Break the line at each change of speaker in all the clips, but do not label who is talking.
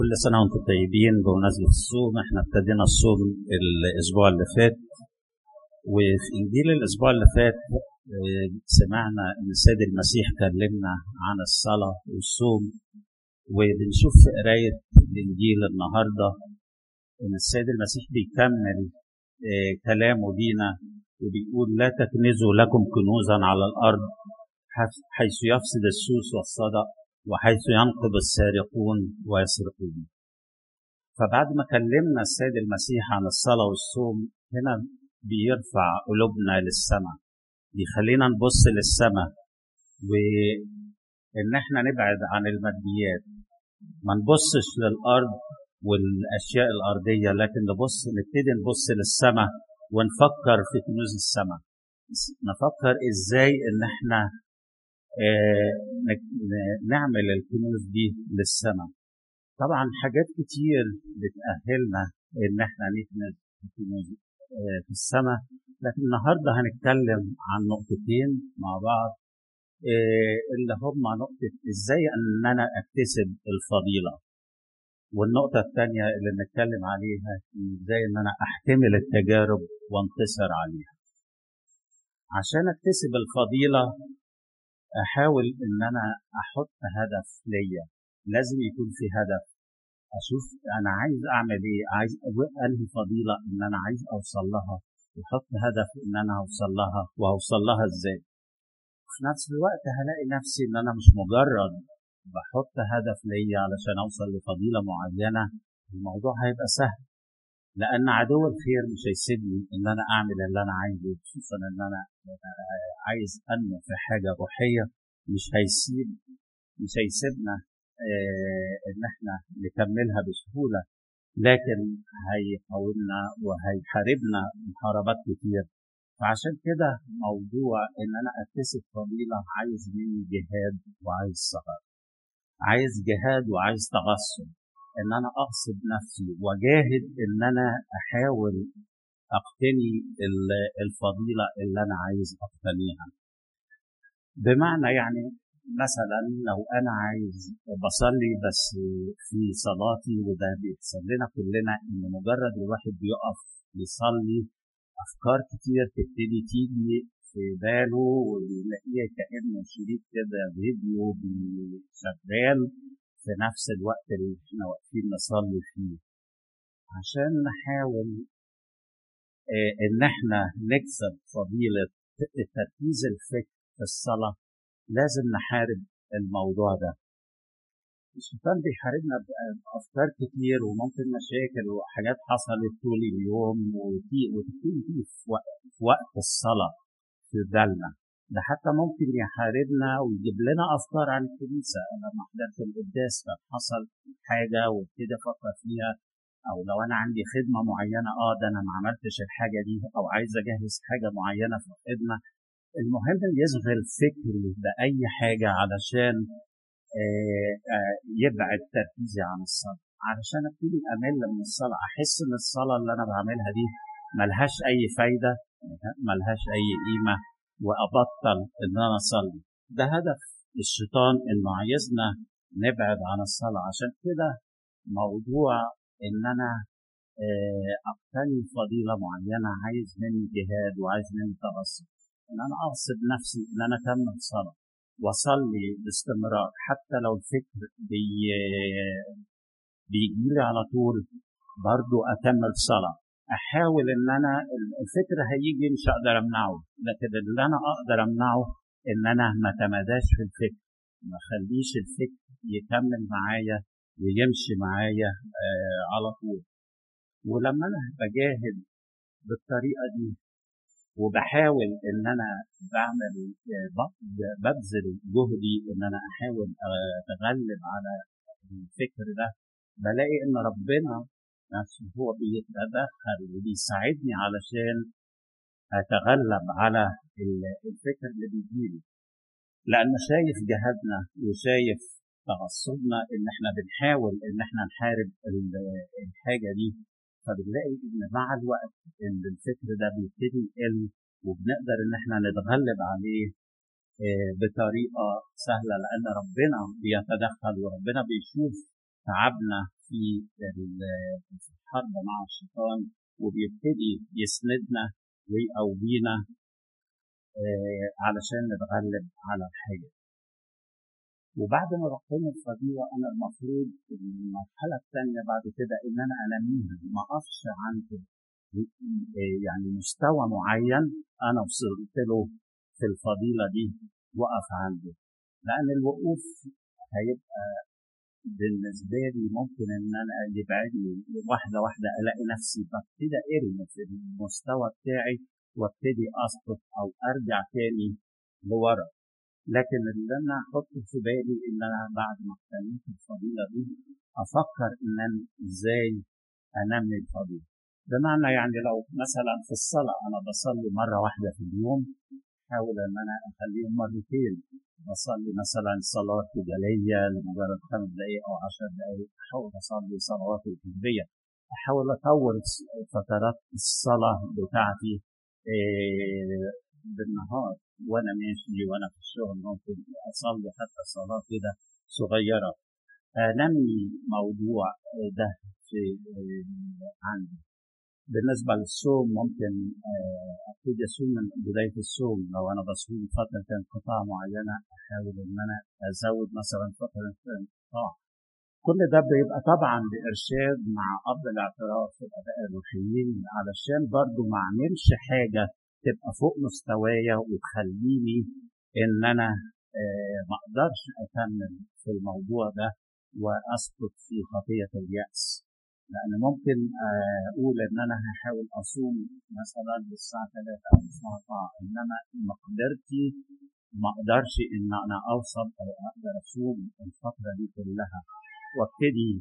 كل سنة وانتم طيبين بمناسبة الصوم احنا ابتدينا الصوم الأسبوع اللي فات وفي إنجيل الأسبوع اللي فات اه، سمعنا إن السيد المسيح كلمنا عن الصلاة والصوم وبنشوف في قراية الإنجيل النهاردة إن السيد المسيح بيكمل اه، كلامه لينا وبيقول لا تكنزوا لكم كنوزا على الأرض حيث يفسد السوس والصدأ وحيث ينقض السارقون ويسرقون فبعد ما كلمنا السيد المسيح عن الصلاة والصوم هنا بيرفع قلوبنا للسماء بيخلينا نبص للسماء وإن احنا نبعد عن الماديات ما نبصش للأرض والأشياء الأرضية لكن نبص نبتدي نبص للسماء ونفكر في كنوز السماء نفكر ازاي ان احنا آه، نعمل الكنوز دي للسماء طبعا حاجات كتير بتأهلنا ان احنا نكنز الكنوز آه، في السماء لكن النهارده هنتكلم عن نقطتين مع بعض آه، اللي هما نقطة ازاي ان انا اكتسب الفضيلة والنقطة الثانية اللي بنتكلم عليها ازاي ان انا احتمل التجارب وانتصر عليها عشان اكتسب الفضيلة احاول ان انا احط هدف ليا لازم يكون في هدف اشوف انا عايز اعمل ايه عايز انهي فضيله ان انا عايز اوصل لها واحط هدف ان انا اوصل لها واوصل لها ازاي في نفس الوقت هلاقي نفسي ان انا مش مجرد بحط هدف ليا علشان اوصل لفضيله معينه الموضوع هيبقى سهل لان عدو الخير مش هيسيبني ان انا اعمل اللي انا عايزه خصوصا ان انا عايز انمو في حاجه روحيه مش هيسيب مش هيسيبنا آه ان احنا نكملها بسهوله لكن هيقاومنا وهيحاربنا محاربات كتير فعشان كده موضوع ان انا اكتسب فضيله عايز مني جهاد وعايز صبر عايز جهاد وعايز تغصب ان انا اغصب نفسي واجاهد ان انا احاول اقتني الفضيله اللي انا عايز اقتنيها بمعنى يعني مثلا لو انا عايز بصلي بس في صلاتي وده بيحصل لنا كلنا ان مجرد الواحد بيقف يصلي افكار كتير تبتدي تيجي في باله وبيلاقيها كانه شريط كده فيديو شغال في نفس الوقت اللي احنا واقفين نصلي فيه عشان نحاول اه ان احنا نكسب فضيلة تركيز الفكر في الصلاة لازم نحارب الموضوع ده الشيطان بيحاربنا بأفكار كتير وممكن مشاكل وحاجات حصلت طول اليوم وتبتدي تيجي في وقت, في وقت الصلاة في بالنا ده حتى ممكن يحاربنا ويجيب لنا افكار عن الكنيسه لما حضرت القداس فحصل حاجه وابتدي افكر فيها او لو انا عندي خدمه معينه اه ده انا ما عملتش الحاجه دي او عايز اجهز حاجه معينه في الخدمه المهم يشغل فكري باي حاجه علشان آه آه يبعد تركيزي عن الصلاه علشان ابتدي امل من الصلاه احس ان الصلاه اللي انا بعملها دي ملهاش اي فايده ملهاش اي قيمه وابطل ان انا اصلي ده هدف الشيطان انه عايزنا نبعد عن الصلاه عشان كده موضوع ان انا اقتني فضيله معينه عايز مني جهاد وعايز مني تغصب ان انا اغصب نفسي ان انا اكمل صلاه واصلي باستمرار حتى لو الفكر بي بيجي لي على طول برضو اكمل صلاه احاول ان انا الفكر هيجي مش هقدر امنعه لكن اللي انا اقدر امنعه ان انا ما تمداش في الفكر ما اخليش الفكر يكمل معايا ويمشي معايا آه على طول ولما انا بجاهد بالطريقه دي وبحاول ان انا بعمل آه ببذل جهدي ان انا احاول اتغلب على الفكر ده بلاقي ان ربنا نفسه هو بيتدخل وبيساعدني علشان اتغلب على الفكر اللي بيجيلي لانه شايف جهادنا وشايف تغصبنا ان احنا بنحاول ان احنا نحارب الحاجه دي فبنلاقي ان مع الوقت ان الفكر ده بيبتدي يقل وبنقدر ان احنا نتغلب عليه بطريقه سهله لان ربنا بيتدخل وربنا بيشوف تعبنا في الحرب مع الشيطان وبيبتدي يسندنا ويقوينا علشان نتغلب على الحاجة وبعد ما بقيم الفضيلة أنا المفروض المرحلة الثانية بعد كده إن أنا أنميها ما أقفش عند يعني مستوى معين أنا وصلت له في الفضيلة دي وقف عنده لأن الوقوف هيبقى بالنسبة لي ممكن إن أنا يبعدني واحدة واحدة ألاقي نفسي ببتدي أرمي في المستوى بتاعي وابتدي أسقط أو أرجع تاني لورا لكن اللي أنا أحطه في بالي إن أنا بعد ما اقتنيت الفضيلة دي أفكر إن أنا إزاي أنمي الفضيلة بمعنى يعني لو مثلا في الصلاة أنا بصلي مرة واحدة في اليوم أحاول إن أنا أخليهم مرتين بصلي مثلا صلاة جلية لمجرد خمس دقايق أو عشر دقايق أحاول أصلي صلوات الكتبية أحاول أطول فترات الصلاة بتاعتي بالنهار وأنا ماشي وأنا في الشغل ممكن أصلي حتى صلاة كده صغيرة أنمي موضوع ده في عندي بالنسبة للصوم ممكن أبتدي أصوم من بداية الصوم لو أنا بصوم فترة انقطاع معينة أحاول إن أنا أزود مثلا فترة انقطاع كل ده بيبقى طبعا بإرشاد مع أب الاعتراف والآباء الروحيين علشان برضو ما أعملش حاجة تبقى فوق مستوايا وتخليني إن أنا ما أقدرش أكمل في الموضوع ده وأسقط في خطية اليأس لأن ممكن أقول إن أنا هحاول أصوم مثلا للساعة 3 أو الساعة 4 إنما مقدرتي ما أقدرش إن أنا أوصل أو أقدر أصوم الفترة دي كلها وابتدي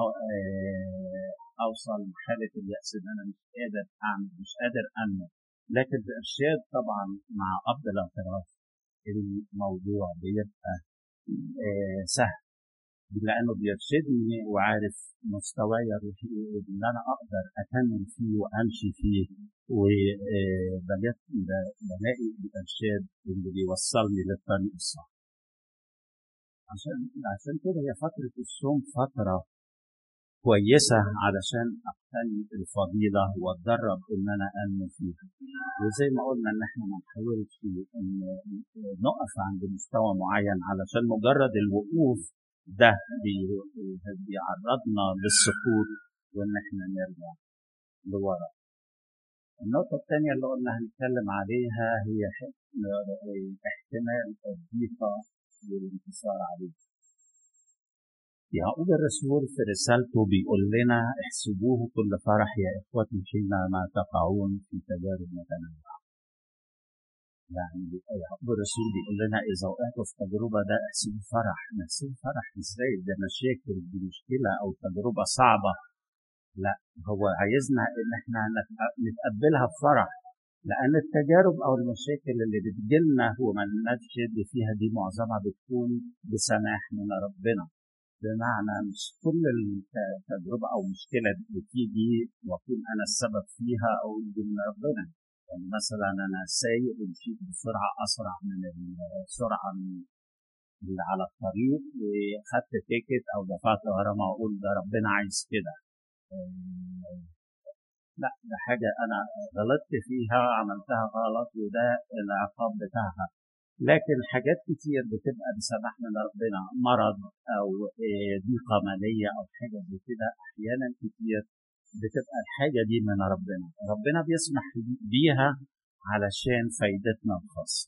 أوصل لحالة اليأس إن أنا مش قادر أعمل مش قادر أنمو لكن بإرشاد طبعا مع أب الاعتراف الموضوع بيبقى سهل لانه بيرشدني وعارف مستواي الروحي وان انا اقدر اكمل فيه وامشي فيه وبلاقي الارشاد اللي بيوصلني للطريق الصح. عشان عشان كده هي فتره الصوم فتره كويسه علشان اقتني الفضيله واتدرب ان انا انمو فيها. وزي ما قلنا ان احنا ما نحاولش ان نقف عند مستوى معين علشان مجرد الوقوف ده بيعرضنا للسقوط وان احنا نرجع لورا النقطة الثانية اللي قلنا هنتكلم عليها هي احتمال الضيقة والانتصار عليه. يعقوب الرسول في رسالته بيقول لنا احسبوه كل فرح يا اخوتي حينما تقعون في تجارب متنوعة. يعني يعقوب الرسول بيقول لنا اذا وقعتوا في تجربه ده احسبوا فرح نحسبوا فرح ازاي ده مشاكل دي مشكله او تجربه صعبه لا هو عايزنا ان احنا نتقبلها بفرح لان التجارب او المشاكل اللي بتجيلنا وما نشد فيها دي معظمها بتكون بسماح من ربنا بمعنى مش كل التجربه او مشكله بتيجي واكون انا السبب فيها او دي من ربنا يعني مثلا انا سايق ومشيت بسرعه اسرع من السرعه اللي على الطريق وخدت تيكت او دفعت غرامه واقول ده ربنا عايز كده لا ده حاجه انا غلطت فيها عملتها غلط وده العقاب بتاعها لكن حاجات كتير بتبقى بسماح من ربنا مرض او ضيقه ماليه او حاجه زي كده احيانا كتير بتبقى الحاجة دي من ربنا ربنا بيسمح بيها علشان فايدتنا الخاصة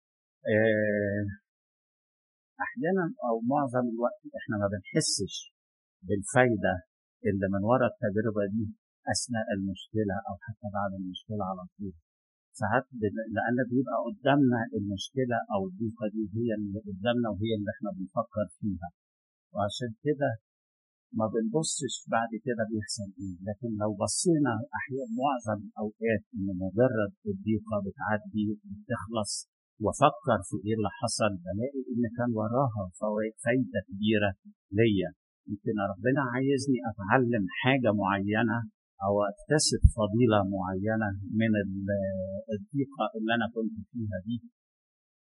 أحيانا أو معظم الوقت إحنا ما بنحسش بالفايدة اللي من وراء التجربة دي أثناء المشكلة أو حتى بعد المشكلة على طول ساعات لأن بيبقى قدامنا المشكلة أو الضيقة دي هي اللي قدامنا وهي اللي إحنا بنفكر فيها وعشان كده ما بنبصش بعد كده بيحصل ايه لكن لو بصينا احيانا معظم الاوقات ان مجرد الضيقه بتعدي وبتخلص وافكر في ايه اللي حصل بلاقي ان كان وراها فايده كبيره ليا يمكن ربنا عايزني اتعلم حاجه معينه او اكتسب فضيله معينه من الضيقه اللي انا كنت فيها دي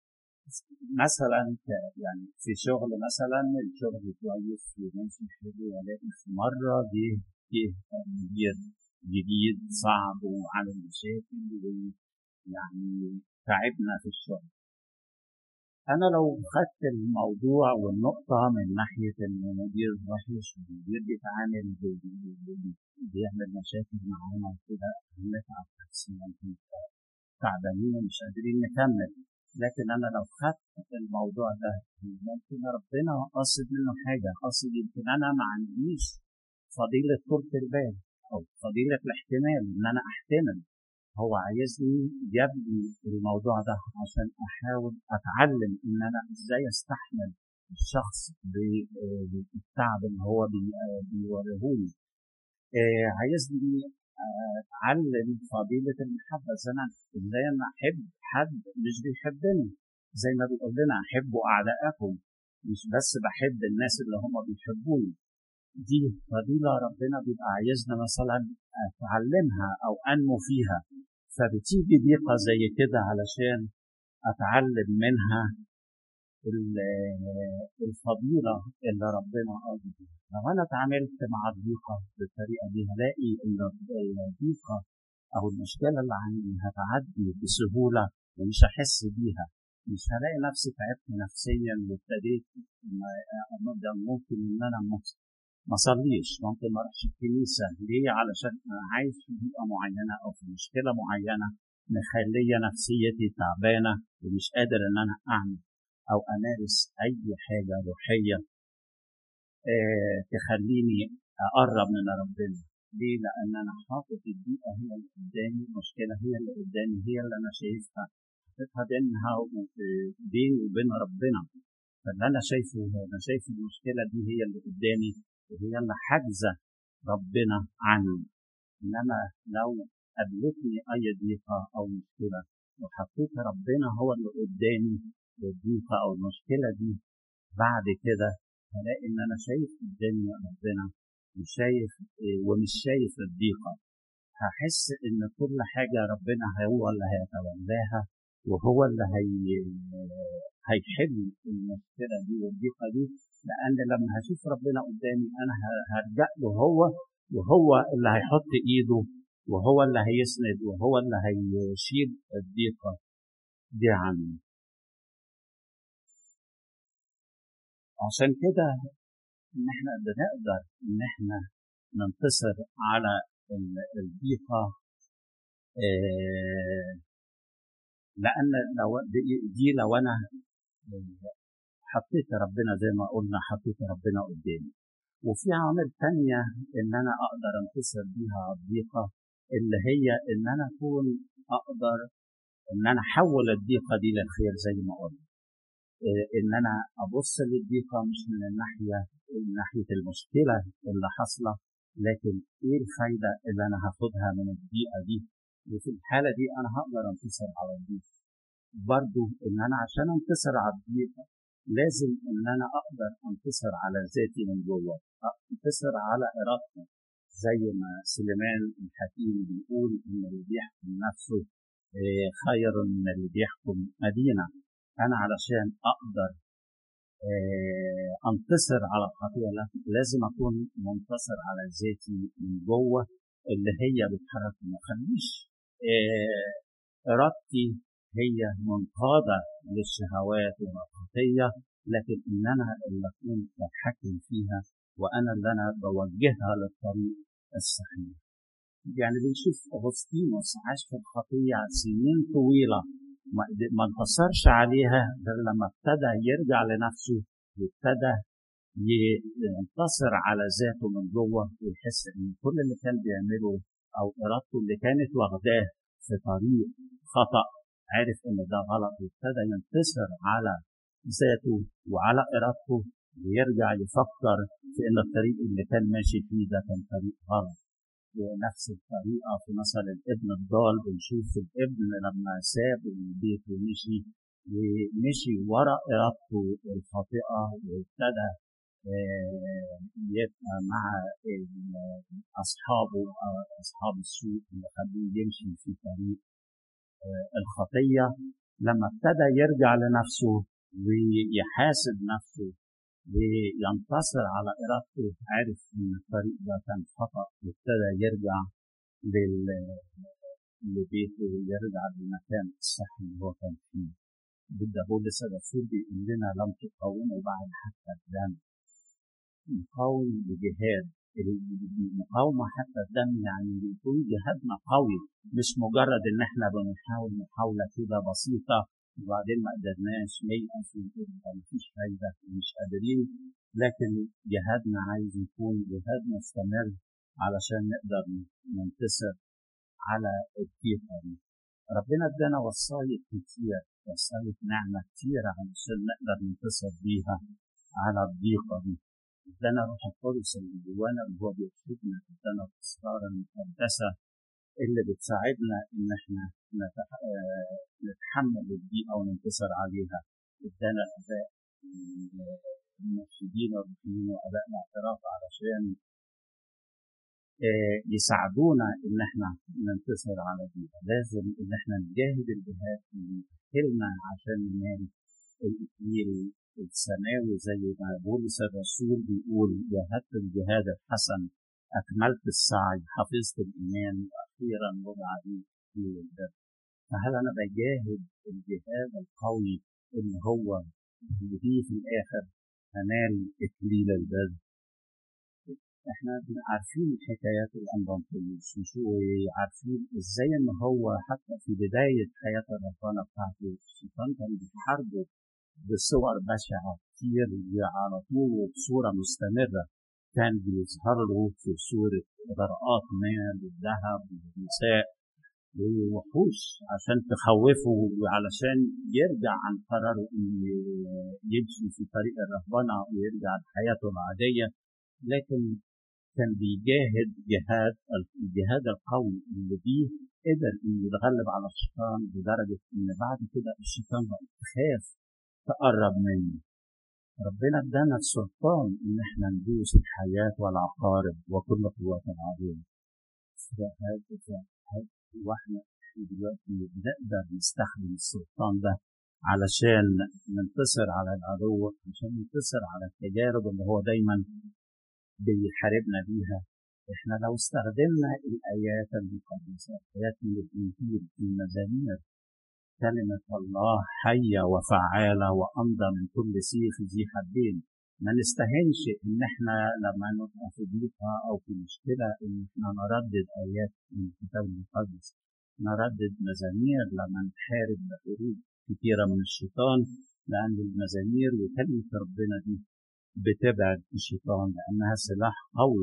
مثلا يعني في شغل مثلا الشغل كويس وماشي حلو ولكن في مره جه جه مدير جديد صعب وعامل مشاكل ويعني تعبنا في الشغل. انا لو خدت الموضوع والنقطه من ناحيه ان مدير وحش ومدير بيتعامل بيعمل مشاكل معانا وكده هنتعب نفسيا تعبانين ومش قادرين نكمل لكن انا لو خدت الموضوع ده ممكن ربنا قاصد منه حاجه قاصد يمكن انا ما عنديش فضيله طولة البال او فضيله الاحتمال ان انا احتمل هو عايزني جاب لي الموضوع ده عشان احاول اتعلم ان انا ازاي استحمل الشخص بالتعب اللي هو بيوريهولي عايزني اتعلم فضيله المحبه ازاي انا ازاي انا احب حد مش بيحبني زي ما بيقول لنا احبوا اعدائكم مش بس بحب الناس اللي هم بيحبوني دي فضيلة ربنا بيبقى عايزنا مثلا أتعلمها أو أنمو فيها فبتيجي ضيقة زي كده علشان أتعلم منها الفضيلة اللي ربنا قاضي بيها لو أنا اتعاملت مع الضيقة بالطريقة دي هلاقي إن الضيقة أو المشكلة اللي عندي هتعدي بسهولة ومش هحس بيها مش هلاقي نفسي تعبت نفسيا وابتديت ممكن إن أنا ما اصليش ممكن ما اروحش الكنيسه ليه علشان انا عايش في بيئه معينه او في مشكله معينه مخليه نفسيتي تعبانه ومش قادر ان انا اعمل او امارس اي حاجه روحيه آه تخليني اقرب من ربنا ليه؟ لان انا حاطط البيئه هي اللي قدامي المشكله هي اللي قدامي هي اللي انا شايفها حاططها بينها بيني وبين ربنا فاللي انا شايفه انا شايف المشكله دي هي اللي قدامي وهي اللي حاجزه ربنا عني انما لو قابلتني اي ضيقه او مشكله وحطيت ربنا هو اللي قدامي الضيقه او المشكله دي بعد كده هلاقي ان انا شايف قدامي ربنا وشايف ومش شايف الضيقه هحس ان كل حاجه ربنا هو اللي هيتولاها وهو اللي هي هيحل المشكله دي والضيقه دي لان لما هشوف ربنا قدامي انا هرجع له هو وهو اللي هيحط ايده وهو اللي هيسند وهو اللي هيشيل الضيقه دي عني عشان كده ان احنا بنقدر ان احنا ننتصر على الضيقه لان لو دي لو انا حطيت ربنا زي ما قلنا حطيت ربنا قدامي وفي عوامل تانية ان انا اقدر انتصر بيها على الضيقة اللي هي ان انا اكون اقدر ان انا احول الضيقة دي للخير زي ما قلنا ان انا ابص للضيقة مش من الناحية من ناحية المشكلة اللي حاصلة لكن ايه الفايدة اللي انا هاخدها من الضيقة دي وفي الحالة دي انا هقدر انتصر على الضيقة برضو ان انا عشان انتصر على الضيقة لازم ان انا اقدر انتصر على ذاتي من جوه انتصر على ارادتي زي ما سليمان الحكيم بيقول ان اللي بيحكم نفسه خير من اللي بيحكم مدينه انا علشان اقدر انتصر على الخطيئه لازم اكون منتصر على ذاتي من جوه اللي هي بتحركني ما اخليش ارادتي هي منقادة للشهوات والخطية لكن إن أنا اللي أكون بتحكم فيها وأنا اللي أنا بوجهها للطريق الصحيح. يعني بنشوف أغسطينوس عاش في الخطية سنين طويلة ما انتصرش عليها غير لما ابتدى يرجع لنفسه وابتدى ينتصر على ذاته من جوه ويحس ان كل اللي كان بيعمله او ارادته اللي كانت واخداه في طريق خطأ عرف ان ده غلط وابتدى ينتصر على ذاته وعلى ارادته ويرجع يفكر في ان الطريق اللي كان ماشي فيه ده كان طريق غلط ونفس الطريقة في مثل الابن الضال بنشوف الابن لما ساب البيت ومشي ومشي ورا إرادته الخاطئة وابتدى يبقى مع أصحابه أصحاب السوء اللي خلوه يمشي في طريق الخطية لما ابتدى يرجع لنفسه ويحاسب نفسه وينتصر على إرادته عرف إن الطريق ده كان خطأ وابتدى يرجع لل... لبيته ويرجع للمكان الصح اللي هو كان فيه. بدأ بولس الرسول بيقول لنا لم تقاوموا بعد حتى الدم. نقاوم بجهاد المقاومة حتى الدم يعني بيكون جهادنا قوي مش مجرد ان احنا بنحاول محاولة كده بسيطة وبعدين ما قدرناش نيأس ونقول مفيش فايدة مش قادرين لكن جهادنا عايز يكون جهاد مستمر علشان نقدر ننتصر على الضيقة دي. ربنا ادانا وصايا كتير وصايا نعمة كتير علشان نقدر ننتصر بيها على الضيقة دي. ادانا روح القدس اللي جوانا اللي هو بيرشدنا ادانا الاسرار المقدسه اللي بتساعدنا ان احنا نتحمل الضيقه وننتصر عليها ادانا اباء المرشدين الروحيين واباء الاعتراف علشان يساعدونا ان احنا ننتصر على الضيقه لازم ان احنا نجاهد الجهاد اللي يأهلنا عشان ننال الاكليل السماوي زي ما بولس الرسول بيقول جاهدت الجهاد الحسن اكملت السعي حفظت الايمان واخيرا وضع لي في البر فهل انا بجاهد الجهاد القوي اللي هو اللي فيه في الاخر انال اكليل البر احنا عارفين حكايات الانبانطيوس وعارفين ازاي ان هو حتى في بدايه حياه الرهبانه بتاعته الشيطان كان بيحاربه بصور بشعة كتير وعلى طول وبصورة مستمرة كان بيظهر له في صورة غرقات مال وذهب ونساء ووحوش عشان تخوفه وعلشان يرجع عن قراره انه يمشي في طريق الرهبنة ويرجع لحياته العادية لكن كان بيجاهد جهاد الجهاد القوي اللي بيه قدر انه يتغلب على الشيطان لدرجة ان بعد كده الشيطان بقى يخاف تقرب مني ربنا ادانا السلطان ان احنا ندوس الحياة والعقارب وكل قوات العدو واحنا دلوقتي بنقدر نستخدم السلطان ده علشان ننتصر على العدو عشان ننتصر على التجارب اللي هو دايما بيحاربنا بيها احنا لو استخدمنا الايات المقدسه ايات من الانجيل في المزامير كلمة الله حية وفعالة وأمضى من كل سيف ذي حدين ما نستهنش إن إحنا لما نبقى في ضيقة أو في مشكلة إن إحنا نردد آيات من الكتاب المقدس نردد مزامير لما نحارب بحروب كتيرة من الشيطان لأن المزامير وكلمة ربنا دي بتبعد الشيطان لأنها سلاح قوي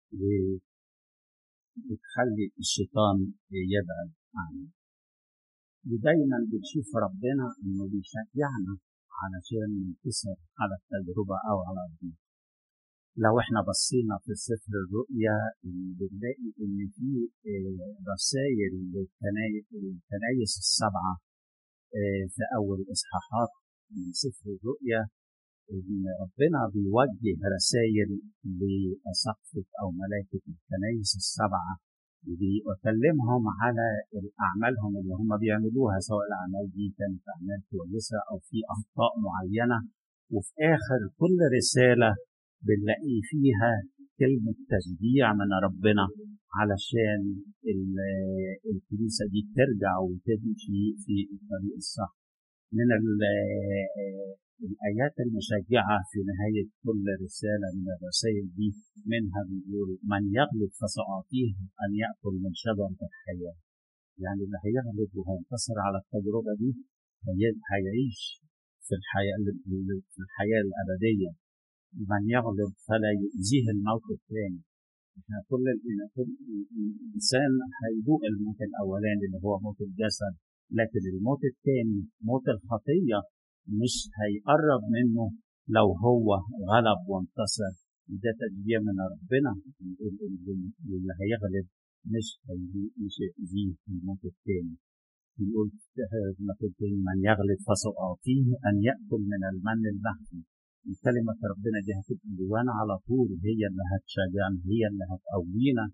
وبتخلي الشيطان يبعد عنه ودايما بنشوف ربنا انه بيشجعنا علشان ننتصر على التجربة او على الضيق لو احنا بصينا في سفر الرؤيا بنلاقي ان في رسائل للكنايس السبعة في اول اصحاحات من سفر الرؤيا ان ربنا بيوجه رسائل لأسقفة او ملائكة الكنايس السبعة ويكلمهم على اعمالهم اللي هم بيعملوها سواء الاعمال دي كانت اعمال كويسه او في اخطاء معينه وفي اخر كل رساله بنلاقي فيها كلمه تشجيع من ربنا علشان الكنيسه دي ترجع وتمشي في الطريق الصح من الآيات المشجعة في نهاية كل رسالة من الرسائل دي منها بيقول من يغلب فسأعطيه أن يأكل من شجرة الحياة يعني اللي هيغلب وهينتصر على التجربة دي هيعيش في الحياة في الحياة الأبدية من يغلب فلا يؤذيه الموت الثاني احنا كل كل الانسان هيذوق الموت الاولاني اللي هو موت الجسد لكن الموت الثاني موت الخطيه مش هيقرب منه لو هو غلب وانتصر ده تشجيع من ربنا اللي هيغلب مش مش هيأذيه في الموت الثاني بيقول في الموت الثاني من يغلب فسأعطيه أن يأكل من المن البحري كلمة ربنا دي هتبقى جوانا على طول هي اللي هتشجعنا هي اللي هتقوينا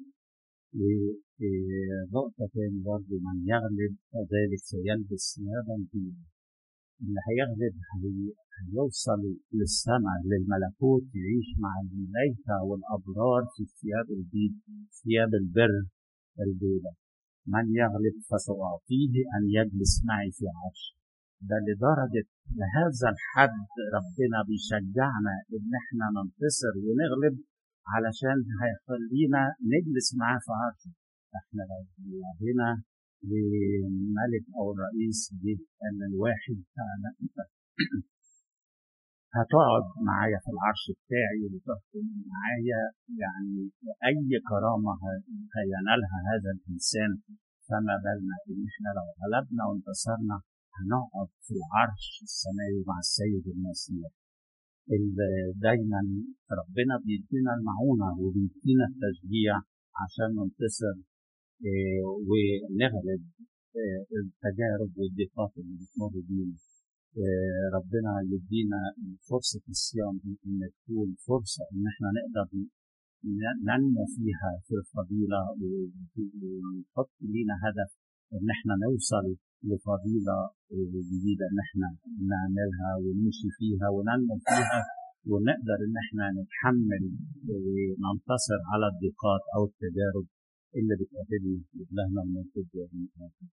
ونقطة تاني برضه من يغلب فذلك سيلبس ثيابا بيضا اللي هيغلب هي هيوصل للسماء للملكوت يعيش مع الملائكة والأبرار في الثياب البيض ثياب البر البيضاء من يغلب فسأعطيه أن يجلس معي في عرش ده لدرجة لهذا الحد ربنا بيشجعنا إن إحنا ننتصر ونغلب علشان هيخلينا نجلس معاه في عرشه إحنا لو هنا لملك أو الرئيس جه قال للواحد تعالى أنت هتقعد معايا في العرش بتاعي وتحكم معايا يعني أي كرامة هينالها هذا الإنسان فما بالنا إن إحنا لو غلبنا وانتصرنا هنقعد في العرش السماوي مع السيد المسيح دايما ربنا بيدينا المعونة وبيدينا التشجيع عشان ننتصر ونغلب التجارب والضيقات اللي بتمر بينا ربنا يدينا فرصة الصيام دي إن تكون فرصة إن إحنا نقدر ننمو فيها في الفضيلة ونحط لينا هدف إن إحنا نوصل لفضيلة جديدة إن إحنا نعملها ونمشي فيها وننمو فيها ونقدر إن إحنا نتحمل وننتصر على الضيقات أو التجارب اللي بتقابلنا لإلهنا المنتج